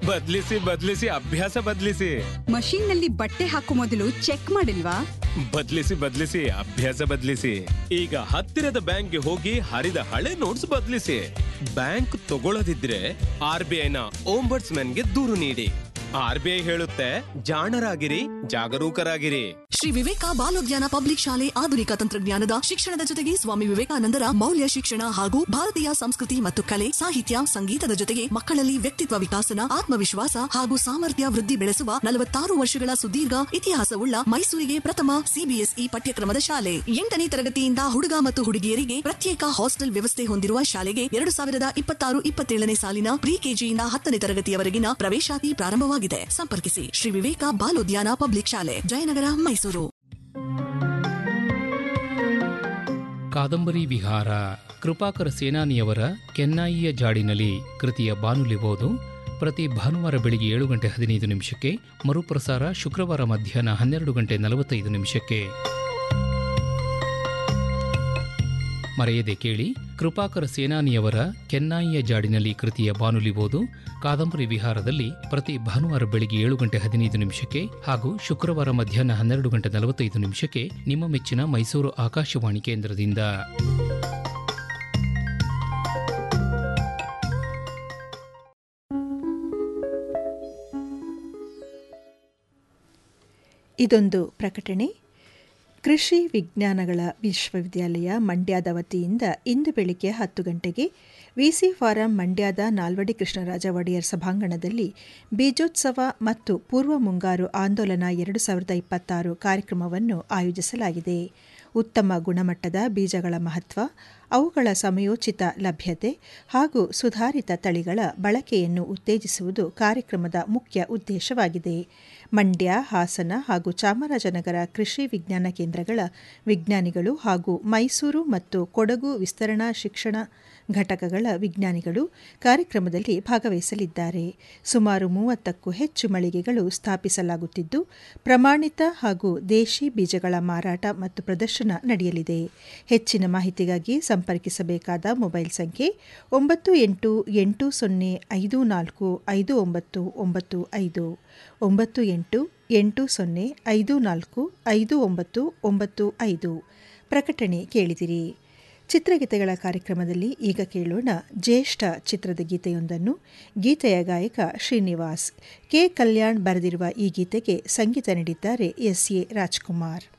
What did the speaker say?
ಬದ್ಲಿಸಿ ಬದ್ಲಿಸಿ ಅಭ್ಯಾಸ ಬದ್ಲಿಸಿ ಮಷೀನ್ ನಲ್ಲಿ ಬಟ್ಟೆ ಹಾಕೋ ಮೊದಲು ಚೆಕ್ ಮಾಡಿಲ್ವಾ ಬದ್ಲಿಸಿ ಬದ್ಲಿಸಿ ಅಭ್ಯಾಸ ಬದ್ಲಿಸಿ ಈಗ ಹತ್ತಿರದ ಬ್ಯಾಂಕ್ಗೆ ಹೋಗಿ ಹರಿದ ಹಳೆ ನೋಟ್ಸ್ ಬದ್ಲಿಸಿ ಬ್ಯಾಂಕ್ ತಗೊಳ್ಳದಿದ್ರೆ ಆರ್ ಬಿ ಐನ ಗೆ ದೂರು ನೀಡಿ ಆರ್ ಬಿ ಐ ಹೇಳುತ್ತೆ ಜಾಣರಾಗಿರಿ ಜಾಗರೂಕರಾಗಿರಿ ಶ್ರೀ ವಿವೇಕ ಬಾಲೋದ್ಯಾನ ಪಬ್ಲಿಕ್ ಶಾಲೆ ಆಧುನಿಕ ತಂತ್ರಜ್ಞಾನದ ಶಿಕ್ಷಣದ ಜೊತೆಗೆ ಸ್ವಾಮಿ ವಿವೇಕಾನಂದರ ಮೌಲ್ಯ ಶಿಕ್ಷಣ ಹಾಗೂ ಭಾರತೀಯ ಸಂಸ್ಕೃತಿ ಮತ್ತು ಕಲೆ ಸಾಹಿತ್ಯ ಸಂಗೀತದ ಜೊತೆಗೆ ಮಕ್ಕಳಲ್ಲಿ ವ್ಯಕ್ತಿತ್ವ ವಿಕಾಸನ ಆತ್ಮವಿಶ್ವಾಸ ಹಾಗೂ ಸಾಮರ್ಥ್ಯ ವೃದ್ಧಿ ಬೆಳೆಸುವ ನಲವತ್ತಾರು ವರ್ಷಗಳ ಸುದೀರ್ಘ ಇತಿಹಾಸವುಳ್ಳ ಮೈಸೂರಿಗೆ ಪ್ರಥಮ ಸಿಬಿಎಸ್ಇ ಪಠ್ಯಕ್ರಮದ ಶಾಲೆ ಎಂಟನೇ ತರಗತಿಯಿಂದ ಹುಡುಗ ಮತ್ತು ಹುಡುಗಿಯರಿಗೆ ಪ್ರತ್ಯೇಕ ಹಾಸ್ಟೆಲ್ ವ್ಯವಸ್ಥೆ ಹೊಂದಿರುವ ಶಾಲೆಗೆ ಎರಡು ಸಾವಿರದ ಇಪ್ಪತ್ತಾರು ಇಪ್ಪತ್ತೇಳನೇ ಸಾಲಿನ ಪ್ರಿ ಕೆಜಿಯಿಂದ ಹತ್ತನೇ ತರಗತಿಯವರೆಗಿನ ಪ್ರವೇಶಾತಿ ಪ್ರಾರಂಭವಾಗಿದೆ ಸಂಪರ್ಕಿಸಿ ಶ್ರೀ ವಿವೇಕ ಬಾಲೋದ್ಯಾನ ಪಬ್ಲಿಕ್ ಶಾಲೆ ಜಯನಗರ ಮೈಸೂರು ಕಾದಂಬರಿ ವಿಹಾರ ಕೃಪಾಕರ ಸೇನಾನಿಯವರ ಕೆನ್ನಾಯಿಯ ಜಾಡಿನಲ್ಲಿ ಕೃತಿಯ ಬಾನುಲಿ ಓದು ಪ್ರತಿ ಭಾನುವಾರ ಬೆಳಿಗ್ಗೆ ಏಳು ಗಂಟೆ ಹದಿನೈದು ನಿಮಿಷಕ್ಕೆ ಮರುಪ್ರಸಾರ ಶುಕ್ರವಾರ ಮಧ್ಯಾಹ್ನ ಹನ್ನೆರಡು ಗಂಟೆ ನಲವತ್ತೈದು ನಿಮಿಷಕ್ಕೆ ಮರೆಯದೆ ಕೇಳಿ ಕೃಪಾಕರ ಸೇನಾನಿಯವರ ಕೆನ್ನಾಯಿಯ ಜಾಡಿನಲ್ಲಿ ಕೃತಿಯ ಬಾನುಲಿ ಓದು ಕಾದಂಬರಿ ವಿಹಾರದಲ್ಲಿ ಪ್ರತಿ ಭಾನುವಾರ ಬೆಳಿಗ್ಗೆ ಏಳು ಗಂಟೆ ಹದಿನೈದು ನಿಮಿಷಕ್ಕೆ ಹಾಗೂ ಶುಕ್ರವಾರ ಮಧ್ಯಾಹ್ನ ಹನ್ನೆರಡು ಗಂಟೆ ನಲವತ್ತೈದು ನಿಮಿಷಕ್ಕೆ ನಿಮ್ಮ ಮೆಚ್ಚಿನ ಮೈಸೂರು ಆಕಾಶವಾಣಿ ಕೇಂದ್ರದಿಂದ ಇದೊಂದು ಪ್ರಕಟಣೆ ಕೃಷಿ ವಿಜ್ಞಾನಗಳ ವಿಶ್ವವಿದ್ಯಾಲಯ ಮಂಡ್ಯದ ವತಿಯಿಂದ ಇಂದು ಬೆಳಿಗ್ಗೆ ಹತ್ತು ಗಂಟೆಗೆ ವಿಸಿ ಫಾರಂ ಮಂಡ್ಯದ ನಾಲ್ವಡಿ ಕೃಷ್ಣರಾಜ ಒಡೆಯರ್ ಸಭಾಂಗಣದಲ್ಲಿ ಬೀಜೋತ್ಸವ ಮತ್ತು ಪೂರ್ವ ಮುಂಗಾರು ಆಂದೋಲನ ಎರಡು ಸಾವಿರದ ಇಪ್ಪತ್ತಾರು ಕಾರ್ಯಕ್ರಮವನ್ನು ಆಯೋಜಿಸಲಾಗಿದೆ ಉತ್ತಮ ಗುಣಮಟ್ಟದ ಬೀಜಗಳ ಮಹತ್ವ ಅವುಗಳ ಸಮಯೋಚಿತ ಲಭ್ಯತೆ ಹಾಗೂ ಸುಧಾರಿತ ತಳಿಗಳ ಬಳಕೆಯನ್ನು ಉತ್ತೇಜಿಸುವುದು ಕಾರ್ಯಕ್ರಮದ ಮುಖ್ಯ ಉದ್ದೇಶವಾಗಿದೆ ಮಂಡ್ಯ ಹಾಸನ ಹಾಗೂ ಚಾಮರಾಜನಗರ ಕೃಷಿ ವಿಜ್ಞಾನ ಕೇಂದ್ರಗಳ ವಿಜ್ಞಾನಿಗಳು ಹಾಗೂ ಮೈಸೂರು ಮತ್ತು ಕೊಡಗು ವಿಸ್ತರಣಾ ಶಿಕ್ಷಣ ಘಟಕಗಳ ವಿಜ್ಞಾನಿಗಳು ಕಾರ್ಯಕ್ರಮದಲ್ಲಿ ಭಾಗವಹಿಸಲಿದ್ದಾರೆ ಸುಮಾರು ಮೂವತ್ತಕ್ಕೂ ಹೆಚ್ಚು ಮಳಿಗೆಗಳು ಸ್ಥಾಪಿಸಲಾಗುತ್ತಿದ್ದು ಪ್ರಮಾಣಿತ ಹಾಗೂ ದೇಶಿ ಬೀಜಗಳ ಮಾರಾಟ ಮತ್ತು ಪ್ರದರ್ಶನ ನಡೆಯಲಿದೆ ಹೆಚ್ಚಿನ ಮಾಹಿತಿಗಾಗಿ ಸಂಪರ್ಕಿಸಬೇಕಾದ ಮೊಬೈಲ್ ಸಂಖ್ಯೆ ಒಂಬತ್ತು ಎಂಟು ಎಂಟು ಸೊನ್ನೆ ಐದು ನಾಲ್ಕು ಐದು ಒಂಬತ್ತು ಒಂಬತ್ತು ಐದು ಒಂಬತ್ತು ಎಂಟು ಎಂಟು ಸೊನ್ನೆ ಐದು ನಾಲ್ಕು ಐದು ಒಂಬತ್ತು ಒಂಬತ್ತು ಐದು ಪ್ರಕಟಣೆ ಕೇಳಿದಿರಿ ಚಿತ್ರಗೀತೆಗಳ ಕಾರ್ಯಕ್ರಮದಲ್ಲಿ ಈಗ ಕೇಳೋಣ ಜ್ಯೇಷ್ಠ ಚಿತ್ರದ ಗೀತೆಯೊಂದನ್ನು ಗೀತೆಯ ಗಾಯಕ ಶ್ರೀನಿವಾಸ್ ಕೆ ಕಲ್ಯಾಣ್ ಬರೆದಿರುವ ಈ ಗೀತೆಗೆ ಸಂಗೀತ ನೀಡಿದ್ದಾರೆ ಎಸ್ ಎ ರಾಜ್ಕುಮಾರ್